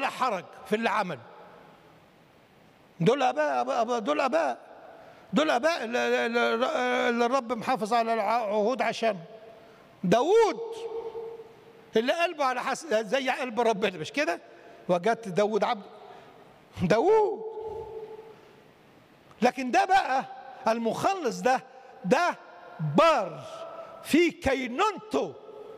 ولا حرج في اللي عمل دول اباء أباء أباء دول اباء دول اباء اللي اللي الرب محافظ على العهود عشان داوود اللي قلبه على حس... زي قلب ربنا مش كده وجدت داوود عبد داوود لكن ده بقى المخلص ده ده بار في كينونته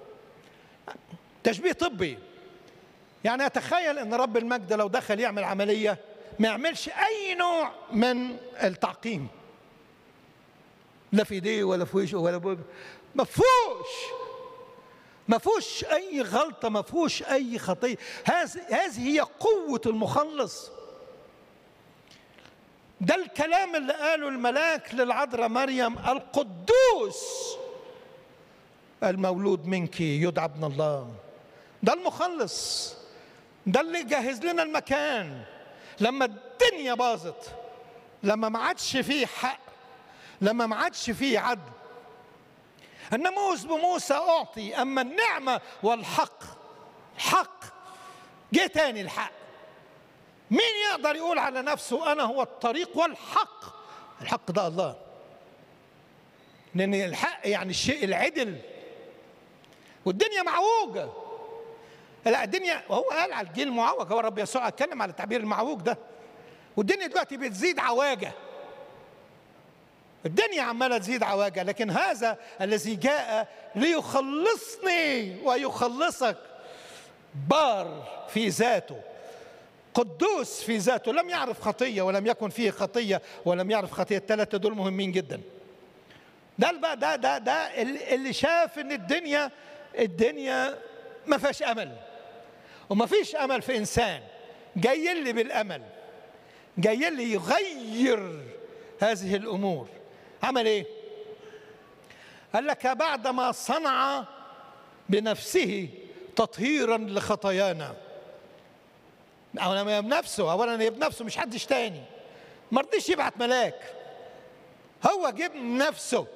تشبيه طبي يعني اتخيل ان رب المجد لو دخل يعمل عمليه ما يعملش اي نوع من التعقيم لا في ايديه ولا في وشه ولا بوجه ما فيهوش ما فيهوش اي غلطه ما فيهوش اي خطيه هذه هذه هي قوه المخلص ده الكلام اللي قاله الملاك للعذراء مريم القدوس المولود منك يدعى ابن الله ده المخلص ده اللي جهز لنا المكان لما الدنيا باظت لما ما عادش فيه حق لما ما عادش فيه عدل الناموس بموسى أعطي أما النعمة والحق حق جه تاني الحق مين يقدر يقول على نفسه أنا هو الطريق والحق الحق ده الله لأن الحق يعني الشيء العدل والدنيا معوجة لا الدنيا وهو قال على الجيل المعوج هو الرب يسوع اتكلم على التعبير المعوج ده والدنيا دلوقتي بتزيد عواجه الدنيا عمالة تزيد عواجة لكن هذا الذي جاء ليخلصني ويخلصك بار في ذاته قدوس في ذاته لم يعرف خطية ولم يكن فيه خطية ولم يعرف خطية الثلاثة دول مهمين جدا ده بقى ده ده ده اللي شاف ان الدنيا الدنيا ما فيهاش امل وما فيش امل في انسان جاي لي بالامل جاي لي يغير هذه الامور عمل ايه قال لك بعدما صنع بنفسه تطهيرا لخطايانا اولا بنفسه اولا هي بنفسه مش حدش تاني ما رضيش يبعت ملاك هو جاب نفسه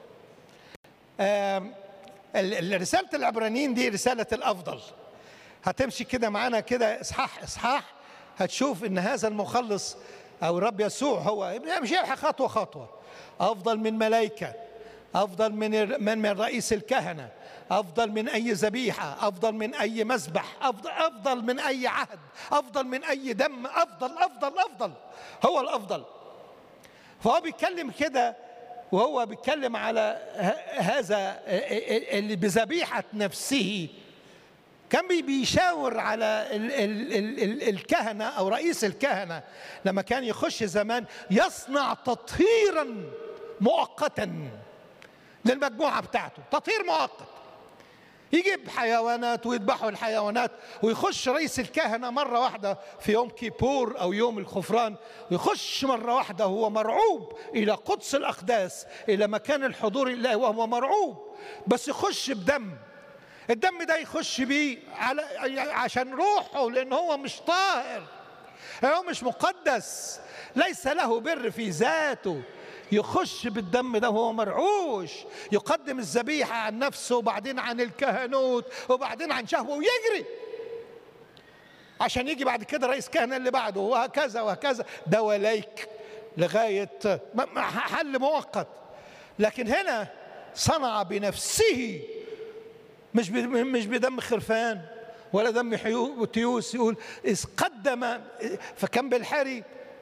رسالة العبرانيين دي رسالة الأفضل هتمشي كده معانا كده إصحاح إصحاح هتشوف إن هذا المخلص أو الرب يسوع هو مش خطوة خطوة أفضل من ملائكة أفضل من من من رئيس الكهنة أفضل من أي ذبيحة أفضل من أي مذبح أفضل أفضل من أي عهد أفضل من أي دم أفضل أفضل أفضل هو الأفضل فهو بيتكلم كده وهو بيتكلم على هذا اللي بذبيحة نفسه كان بيشاور على ال ال ال ال الكهنة أو رئيس الكهنة لما كان يخش زمان يصنع تطهيرا مؤقتا للمجموعة بتاعته تطهير مؤقت يجيب حيوانات ويذبحوا الحيوانات ويخش رئيس الكهنة مرة واحدة في يوم كيبور أو يوم الخفران ويخش مرة واحدة وهو مرعوب إلى قدس الأقداس إلى مكان الحضور الله وهو مرعوب بس يخش بدم الدم ده يخش بيه على عشان روحه لأن هو مش طاهر هو مش مقدس ليس له بر في ذاته يخش بالدم ده وهو مرعوش يقدم الذبيحة عن نفسه وبعدين عن الكهنوت وبعدين عن شهوة ويجري عشان يجي بعد كده رئيس كهنة اللي بعده وهكذا وهكذا ده وليك لغاية حل مؤقت لكن هنا صنع بنفسه مش مش بدم خرفان ولا دم تيوس يقول إذ قدم فكان بالحري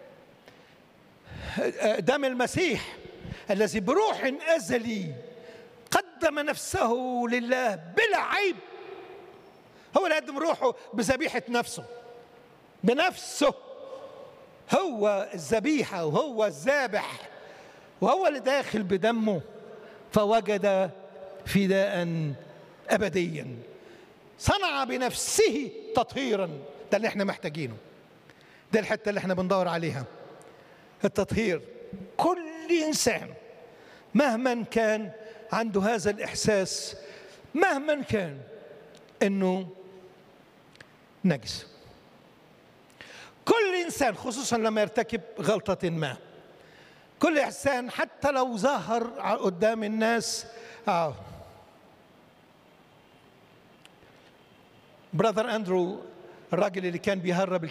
دم المسيح الذي بروح أزلي قدم نفسه لله بلا عيب هو اللي قدم روحه بذبيحة نفسه بنفسه هو الذبيحة وهو الذابح وهو اللي داخل بدمه فوجد فداء أبديا صنع بنفسه تطهيرا ده اللي احنا محتاجينه ده الحتة اللي احنا بندور عليها التطهير كل انسان مهما كان عنده هذا الاحساس مهما كان انه نجس كل انسان خصوصا لما يرتكب غلطه ما كل انسان حتى لو ظهر قدام الناس اه براذر اندرو الراجل اللي كان بيهرب